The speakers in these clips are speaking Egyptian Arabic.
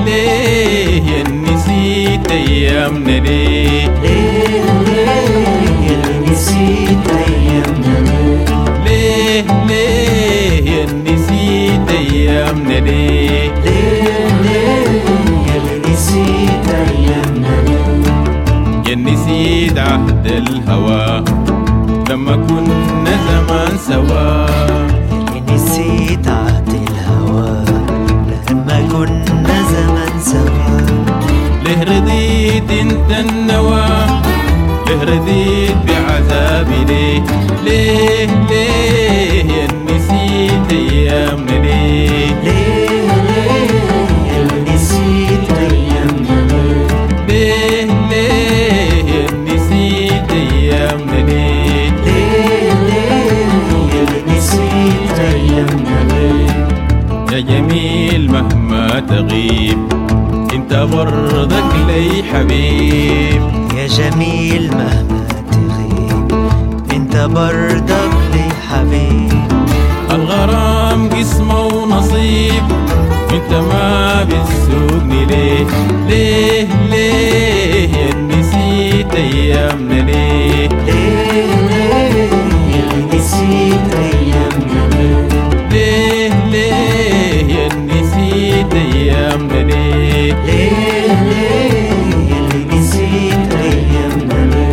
ليه يا نسيت ايامنا ليه ليه ليه يلي نسيت أيامنا ليه ليه يا نسيت ايامنا ليه ليه ليه يلي نسيت أيامنا يا نسيت عهد الهوى لما كنا زمان سوا يلي نسيت عهد الهوى لما كنا زمان سوا ليه رضيت انت النوى ليه رضيت بعذابي ليه ليه ليه يا نسيت ايامنا ليه ليه ليه يلي نسيت أيامنا ليه ليه يا نسيت ايامنا ليه ليه ليه يلي نسيت أيامنا يا جميل مهما تغيب انت برضك لي حبيب يا جميل مهما تغيب انت بردك لي حبيب الغرام قسمة ونصيب انت ما بتسوقني ليه ليه ليه يا نسيت ايامنا ليه ليه ليه يلي نسيت أيامنا ليه ليه يا نسيت ايامنا ليه ليه ليه يلي نسيت أيامنا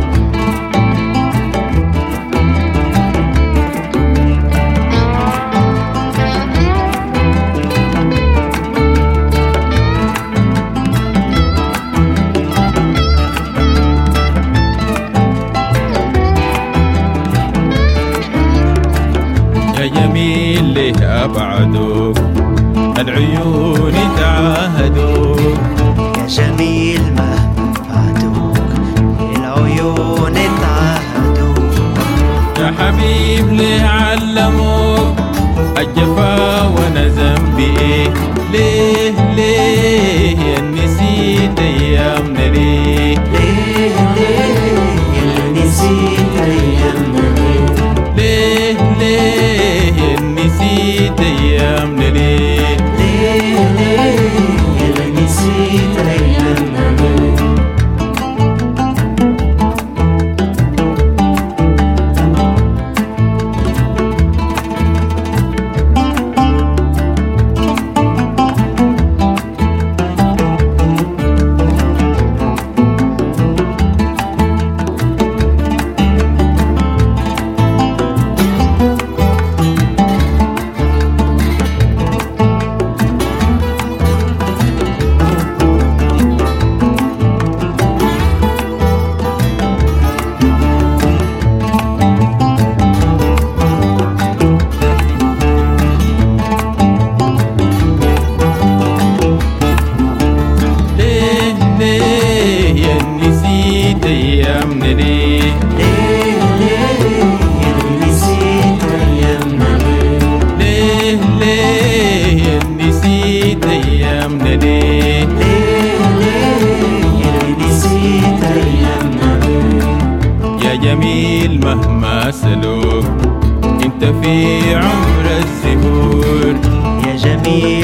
يا جميل ليه ابعدوك العيون تعاهدوك يا جميل مهما بعدوك العيون تعهدوك يا حبيب ليه علموك الجفا وانا ذنبي ايه ليه ليه يا نسيت ايامنا ليه ليه ليه يلي نسيت أيامنا ليه ليه يا نسيت ايامنا ليه ليه ليه يلي نسيت أيامنا ليه ليه يا نسيت ايامنا ليه ليه ليه يلي نسيت أيامنا ليه ليه يا نسيت ايامنا ليه ليه ليه يلي نسيت أيامنا يا جميل مهما سلوك انت في عمر الزهور يا جميل